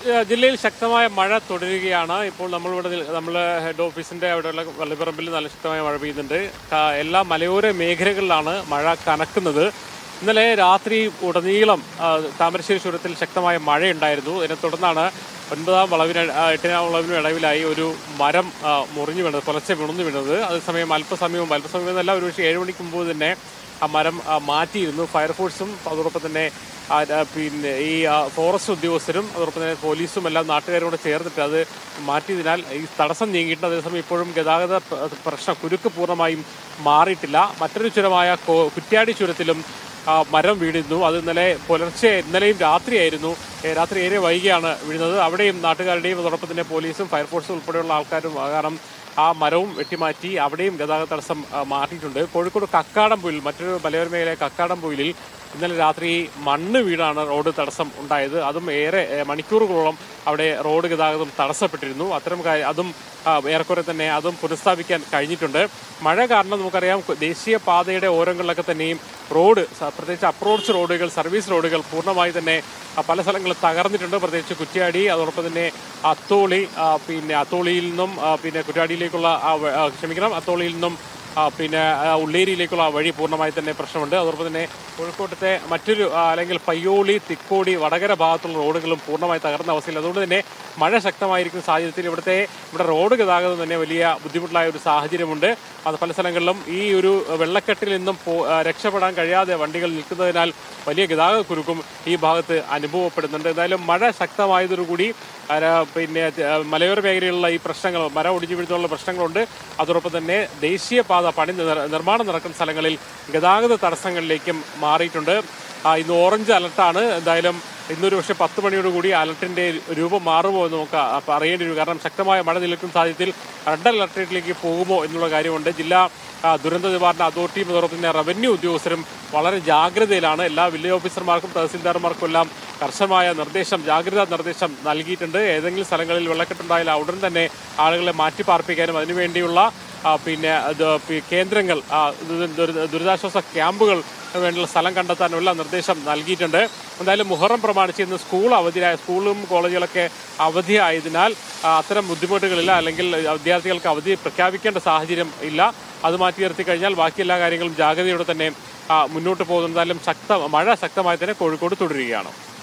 ഏഹ് ജില്ലയിൽ ശക്തമായ മഴ തുടരുകയാണ് ഇപ്പോൾ നമ്മളിവിടെ നിൽ- നമ്മൾ ഹെഡ് ഓഫീസിന്റെ അവിടെയുള്ള വള്ളിപ്പറമ്പിൽ നല്ല ശക്തമായ മഴ പെയ്യുന്നുണ്ട് ക- എല്ലാ മലയോര മേഖലകളിലാണ് മഴ കനക്കുന്നത് ഇന്നലെ രാത്രി ഉടനീളം ആ, താമരശ്ശേരി ചുരത്തിൽ ശക്തമായ മഴയുണ്ടായിരുന്നു ഇതിനെ തുടർന്നാണ് ഒൻപതാം വളവിന് ആ, എട്ടിനാം വളവിനും ഇടവിലായി ഒരു മരം ആ, മുറിഞ്ഞു വീണത് പുലർച്ചെ വിണുന്നു വീണത് അതേസമയം അല്പസമയവും അല്പസമയം എന്നല്ല ഒരു പക്ഷേ ഏഴ് മണിക്ക് മുമ്പ് തന്നെ ആ മരം ആ, മാറ്റിയിരുന്നു ഫയർഫോഴ്സും അതോടൊപ്പം തന്നെ ആ, ആ, പിന്നെ ഈ ആ, ഫോറസ്റ്റ് ഉദ്യോഗസ്ഥരും അതോടൊപ്പം തന്നെ പോലീസും എല്ലാം നാട്ടുകാരോട് ചേർന്നിട്ട് അത് മാറ്റിയതിനാൽ ഈ തടസ്സം നീങ്ങിയിട്ട് അതേസമയം ഇപ്പോഴും ഗതാഗത പ്ര- പ്രശ്നം കുരുക്ക് പൂർണ്ണമായും മാറിയിട്ടില്ല മറ്റൊരു ചുരമായ കോ- കുറ്റ്യാടി ചുരത്തിലും ആ, മരം വീണിരുന്നു അത് ഇന്നലെ പുലർച്ചെ ഇന്നലെയും രാത്രിയായിരുന്നു ഏ, രാത്രി ഏറെ വൈകിയാണ് വീഴുന്നത് അവിടെയും നാട്ടുകാരുടെയും അതോടൊപ്പം തന്നെ പോലീസും ഫയർഫോഴ്സും ഉൾപ്പെടെയുള്ള ആൾക്കാരും ആ, കാരണം ആ മരവും വെട്ടിമാറ്റി അവിടെയും ഗതാഗത തടസ്സം ആ, മാറ്റിയിട്ടുണ്ട് കോഴിക്കോട് കക്കാടംപൊയിൽ മറ്റൊരു മലയോര മേഖലയായ കക്കാടംപൊയിലിൽ ഇന്നലെ രാത്രി മണ്ണ് വീടാണ് റോഡ് തടസ്സം ഉണ്ടായത് അതും ഏറെ ഏ, മണിക്കൂറുകളോളം അവിടെ റോഡ് ഗതാഗതം തടസ്സപ്പെട്ടിരുന്നു അത്തരം കാര്യം അതും ആ, ഏറെക്കുറെ തന്നെ അതും പുനഃസ്ഥാപിക്കാൻ കഴിഞ്ഞിട്ടുണ്ട് മഴ കാരണം നമുക്കറിയാം കു- ദേശീയ പാതയുടെ ഓരങ്ങളിലൊക്കെ തന്നെയും റോഡ് സ- പ്രത്യേകിച്ച് അപ്രോച്ച് റോഡുകൾ സർവീസ് റോഡുകൾ പൂർണ്ണമായി തന്നെ ആ, പല സ്ഥലങ്ങളിൽ തകർന്നിട്ടുണ്ട് പ്രത്യേകിച്ച് കുറ്റ്യാടി അതോടൊപ്പം തന്നെ അത്തോളി ആ, പിന്നെ അത്തോളിയിൽ നിന്നും ആ, പിന്നെ കുറ്റ്യാടിയിലേക്കുള്ള ആ വ- ആ, ക്ഷമിക്കണം അത്തോളിയിൽ നിന്നും ആ, പിന്നെ ആ, ഉള്ളേരിയിലേക്കുള്ള ആ വഴി പൂർണ്ണമായി തന്നെ പ്രശ്നമുണ്ട് അതോടൊപ്പം തന്നെ കോഴിക്കോട്ടത്തെ മറ്റൊരു ആ, അല്ലെങ്കിൽ പയ്യോളി തിക്കോടി വടകര ഭാഗത്തുള്ള റോഡുകളും പൂർണ്ണമായി തകർന്ന അവസ്ഥയിൽ അതുകൊണ്ട് തന്നെ മഴ ശക്തമായിരിക്കുന്ന സാഹചര്യത്തിൽ ഇവിടുത്തെ ഇവിടെ റോഡ് ഗതാഗതം തന്നെ വലിയ ബുദ്ധിമുട്ടായ ഒരു സാഹചര്യമുണ്ട് അത് പല സ്ഥലങ്ങളിലും ഈ ഒരു വെള്ളക്കെട്ടിൽ നിന്നും പോ- ആ, രക്ഷപ്പെടാൻ കഴിയാതെ വണ്ടികൾ നിൽക്കുന്നതിനാൽ വലിയ ഗതാഗത കുരുക്കും ഈ ഭാഗത്ത് അനുഭവപ്പെടുന്നുണ്ട് എന്തായാലും മഴ ശക്തമായതോടുകൂടി ആ, പിന്നെ ആ, മലയോര മേഖലയിലുള്ള ഈ പ്രശ്നങ്ങൾ മരം ഒടിഞ്ഞു വീഴുന്നുള്ള പ്രശ്നങ്ങളുണ്ട് അതോടൊപ്പം തന്നെ ദേശീയപാത പണി നിർ- നിർമ്മാണം നടക്കുന്ന സ്ഥലങ്ങളിൽ ഗതാഗത തടസ്സങ്ങളിലേക്കും മാറിയിട്ടുണ്ട് ആ, ഇന്ന് ഓറഞ്ച് അലർട്ടാണ് എന്തായാലും ഇന്നൊരു പക്ഷേ പത്ത് മണിയോടുകൂടി അലർട്ടിന്റെ രൂപം മാറുമോ എന്ന് നമുക്ക് അ- അറിയേണ്ടി വരും കാരണം ശക്തമായ മഴ നിൽക്കുന്ന സാഹചര്യത്തിൽ റെഡ് അലർട്ടിലേക്ക് പോകുമോ എന്നുള്ള കാര്യമുണ്ട് ജില്ലാ ആ, ദുരന്ത നിവാരണ അതോറിറ്റിയും അതോടൊപ്പം തന്നെ റവന്യൂ ഉദ്യോഗസ്ഥരും വളരെ ജാഗ്രതയിലാണ് എല്ലാ വില്ലേജ് ഓഫീസർമാർക്കും തഹസിൽദാർമാർക്കും എല്ലാം കർശനമായ നിർദ്ദേശം ജാഗ്രതാ നിർദ്ദേശം നൽകിയിട്ടുണ്ട് ഏതെങ്കിലും സ്ഥലങ്ങളിൽ വെള്ളക്കെട്ടുണ്ടായാൽ ഉടൻ തന്നെ ആളുകളെ മാറ്റി പാർപ്പിക്കാനും അതിനുവേണ്ടിയുള്ള ആ, പിന്നെ ഇത് പി- കേന്ദ്രങ്ങൾ ആ, ദുരി- ദുരി- ദുരിതാശ്വാസ ക്യാമ്പുകൾ വേണ്ടിയുള്ള സ്ഥലം കണ്ടെത്താനുള്ള നിർദ്ദേശം നൽകിയിട്ടുണ്ട് എന്തായാലും മുഹറം പ്രമാണിച്ച് ഇന്ന് സ്കൂൾ അവധിയായ സ്കൂളും കോളേജുകളൊക്കെ അവധിയായതിനാൽ ആ, അത്തരം ബുദ്ധിമുട്ടുകളില്ല അല്ലെങ്കിൽ വിദ്യാർത്ഥികൾക്ക് അവധി പ്രഖ്യാപിക്കേണ്ട സാഹചര്യം ഇല്ല അത് മാറ്റി നിർത്തി കഴിഞ്ഞാൽ ബാക്കി എല്ലാ കാര്യങ്ങളും ജാഗ്രതയോടെ തന്നെ ആ, മുന്നോട്ട് പോകുന്നതായാലും ശക്ത മഴ ശക്തമായി തന്നെ കോഴിക്കോട് തുടരുകയാണ്